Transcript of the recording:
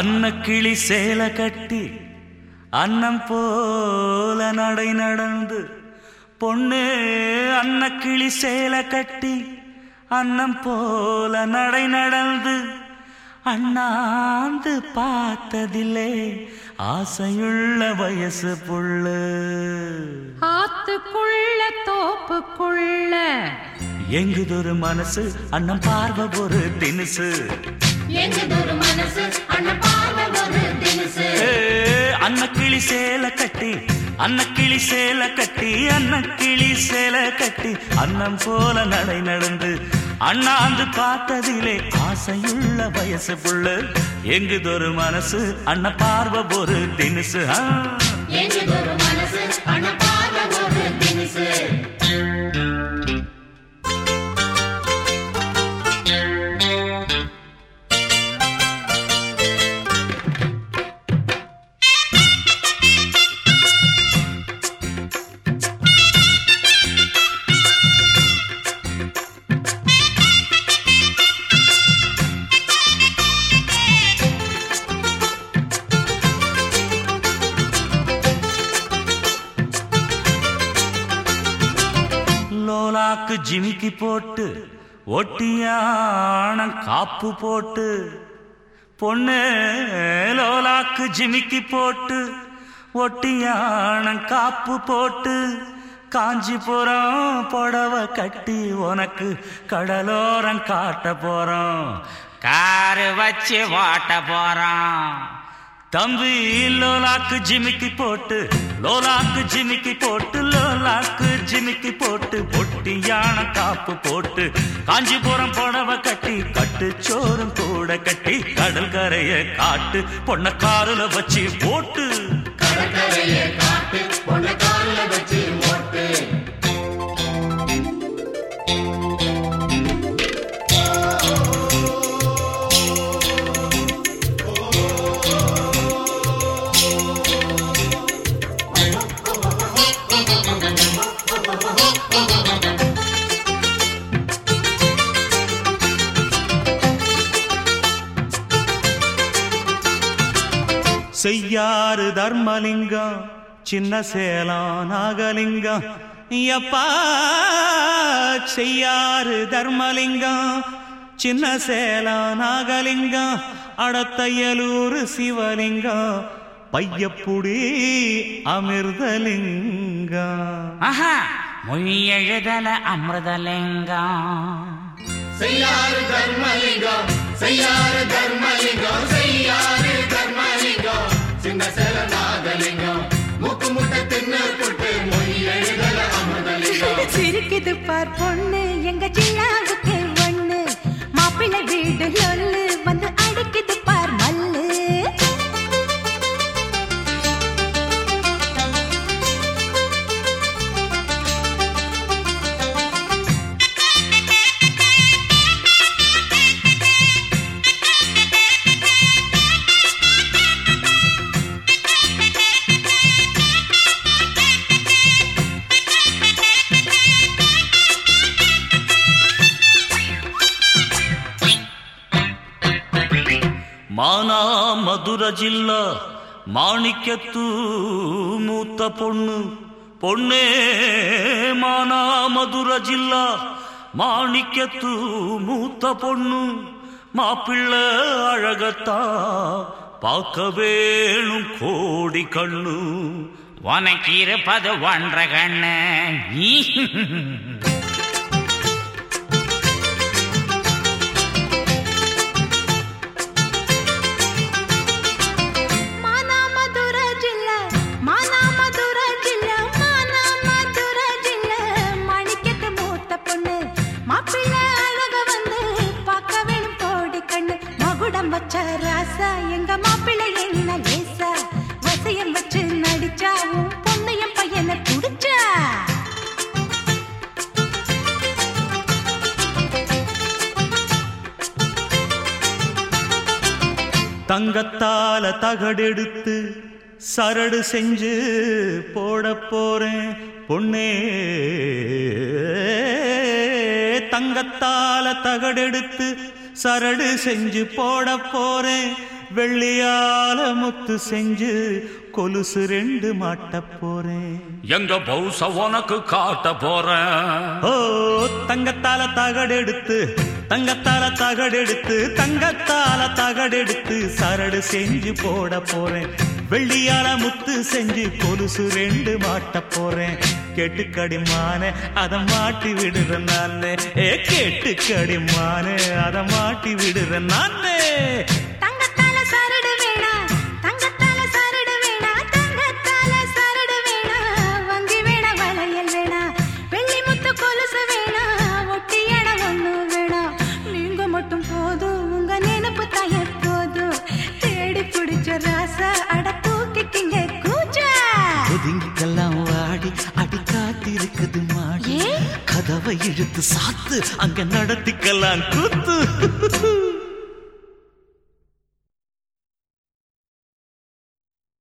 அன்னக்கிளி சேலை கட்டி அன்னம் போல நடை நடந்து பொண்ணு அன்னக்கிளி சேலை கட்டி அன்னம் போல நடை நடந்து அண்ணாந்து பார்த்ததில்லே ஆசையுள்ள வயசு புள்ளு ஆத்துக்குள்ள தோப்புக்குள்ள எங்குதொரு மனசு அண்ணன் பார்வை ஒரு தினுசு எங்கதொரு மனசு அண்ணன் பார்வை ஒரு தினசு ஏ, அன்னக்கிளி சேலை கட்டி அன்னக்கிளி சேலை கட்டி அன்னக்கிளி சேலை கட்டி அன்னம் போல நடை நடந்து அண்ணாந்து பார்த்ததிலே ஆசையுள்ள வயசு புள்ள எங்குதொரு மனசு அண்ண பார்வை ஒரு தினுசு ஆ. எங்கதொரு மனசு அண்ணன் பார்வை ஒரு தினசு லோலாக்கு ஜிமிக்கி போட்டு ஒட்டியான காப்பு போட்டு பொண்ணு லோலாக்கு ஜிமிக்கி போட்டு ஒட்டியான காப்பு போட்டு காஞ்சிபுரம் புடவ கட்டி உனக்கு கடலோரம் காட்ட போறோம் காரு வச்சு ஓட்ட போறோம் தம்பி லோலாக்கு ஜிமிக்கி போட்டு லோலாக்கு ஜிமிக்கி போட்டு லோலாக்கு ஜிமிக்கி போட்டு பொட்டியான காப்பு போட்டு காஞ்சிபுரம் புடவை கட்டி கட்டு சோறும் கூட கட்டி கடல் கரைய காட்டு பொண்ண காருல வச்சு போட்டு கடற்கரையை காட்டு பொண்ணை கால்ல வச்சு ஓட்டு செய்யாறு தர்மலிங்கம் சின்ன சேலம் நாகலிங்கம் எப்பா செய்யாறு தர்மலிங்கம் சின்ன சேலம் நாகலிங்கம் அடத்தையலூர் சிவலிங்கம் பையப்புடி அமிர்தலிங்கம் ஆஹா மொழி எழுதல அமிர்தலிங்கம் செய்யாறு தர்மலிங்கம் செய்யாறு தர்மலிங்கம் செய்யாறு தர்மலிங்கம் சின்ன சேல நாகலிங்கம் மூக்கு முட்டை தின்னு புட்டு மொய் எழுதல அமிர்தலிங்கம் சிரிக்குது பார் பொண்ணு எங்க ஜில்லாவுக்கு ஒண்ணு மாப்பிள்ளை வீடு லொல்லு வந்து அடிக்குது பார் மல்லு ಮಾನಾ ಮಧುರ ಜಿಲ್ಲಾ ಮಾಣಿಕ್ಯತ್ತು ಮೂத்த பொண்ணு பொண்ணே மானா மதுர ஜில்லா மாணிக்கத்து மூத்த பொண்ணு மாப்பிள்ள அழகத்தா பார்க்க வேணும் கோடி கண்ணு உனக்கு இருப்பது ஒன்றரை கண்ணு மானா மதுர ஜில்லா மானா மதுர ஜில்லா மானா மதுர ஜில்லா மணிக்கத்து மூத்த பொண்ணு மாப்பிள்ளை அழக வந்து பார்க்க வேணும் கோடி கண்ணு மகுடம் வச்ச ராசா எங்க மாப்பிள்ளை என்ன லேசா வசியம் வச்சு நடிச்சா உன் பொண்ணையும் பையனை குடிச்சா தங்கத்தால தகடெடுத்து சரடு செஞ்சு போட போறேன் பொண்ணே தங்கத்தால தகடெடுத்து சரடு செஞ்சு போட போறேன் வெள்ளியால முத்து செஞ்சு கொலுசு ரெண்டு மாட்ட போறேன் எங்க பௌச உனக்கு காட்ட போறேன் ஓ தங்கத்தால தகடெடுத்து தங்கத்தால தகடெடுத்து தங்கத்தால தகடெடுத்து சரடு செஞ்சு போட போறேன் வெள்ளியால முத்து செஞ்சு கொலுசு ரெண்டு மாட்ட போறேன் கேட்டு கடிமான அத மாட்டி விடுறேன் நானே ஏ கேட்டு கடிமான அத மாட்டி விடுறேன் நானே தங்கத்தால சரடு வேணா தங்கத்தால சரடு வேணா தங்கத்தால சரடு வேணா வங்கி வேணா வளையல் வேணா வெள்ளி முத்து கொலுசு வேணா ஒட்டி இடம் ஒண்ணு வேணா நீங்க மட்டும் போதும் உங்க நினைப்பு தான் எப்போதும் தேடி பிடிச்ச ராசா அட தூக்கிக்கிங்க கூச்சா ஒதுங்கிக்கெல்லாம் வாடி அடி காத்திருக்குது மாடி ஏன்? கதவை இழுத்து சாத்து அங்க நடத்திக்கலாம் கூத்து